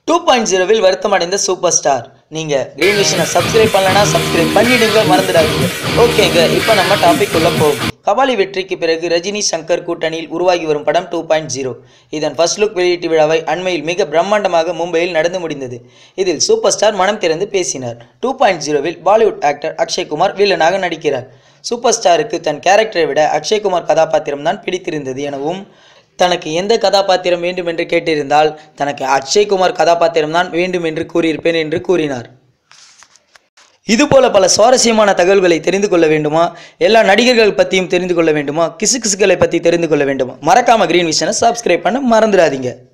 two point ஜீரோவில் வருத்தமடைந்த super star நீங்க கிரீன் விஷனை சப்ஸ்கிரைப் பண்ணலனா சப்ஸ்கிரைப் பண்ணிடுங்க மறந்துடாதீங்க ஓகேங்க இப்போ நம்ம டாபிக் உள்ள போவோம் கபாலி வெற்றிக்கு பிறகு ரஜினி சங்கர் கூட்டணியில் உருவாகி வரும் படம் டூ பாயிண்ட் ஜீரோ இதன் ஃபர்ஸ்ட் லுக் வெளியீட்டு விழாவை அண்மையில் மிக பிரம்மாண்டமாக மும்பையில் நடந்து முடிந்தது இதில் சூப்பர் ஸ்டார் மனம் திறந்து பேசினார் டூ பாயிண்ட் ஜீரோவில் பாலிவுட் ஆக்டர் அக்ஷய்குமார் வில்லனாக நடிக்கிறார் சூப்பர் ஸ்டாருக்கு தன் கேரக்டரை விட அக்ஷய்குமார் கதாபாத்திரம் தான் பிடித்திருந்தது எனவும் தனக்கு எந்த கதாபாத்திரம் வேண்டும் என்று கேட்டிருந்தால் தனக்கு அக்ஷய்குமார் கதாபாத்திரம் தான் வேண்டும் என்று கூறியிருப்பேன் என்று கூறினார் இதுபோல பல சுவாரஸ்யமான தகவல்களை தெரிந்து கொள்ள வேண்டுமா எல்லா நடிகர்கள் பற்றியும் தெரிந்து கொள்ள வேண்டுமா கிசு கிசுக்களை பற்றி தெரிந்து கொள்ள வேண்டுமா மறக்காம கிரீன் விஷனை சப்ஸ்கிரைப் பண்ண மறந்துடாதீங்க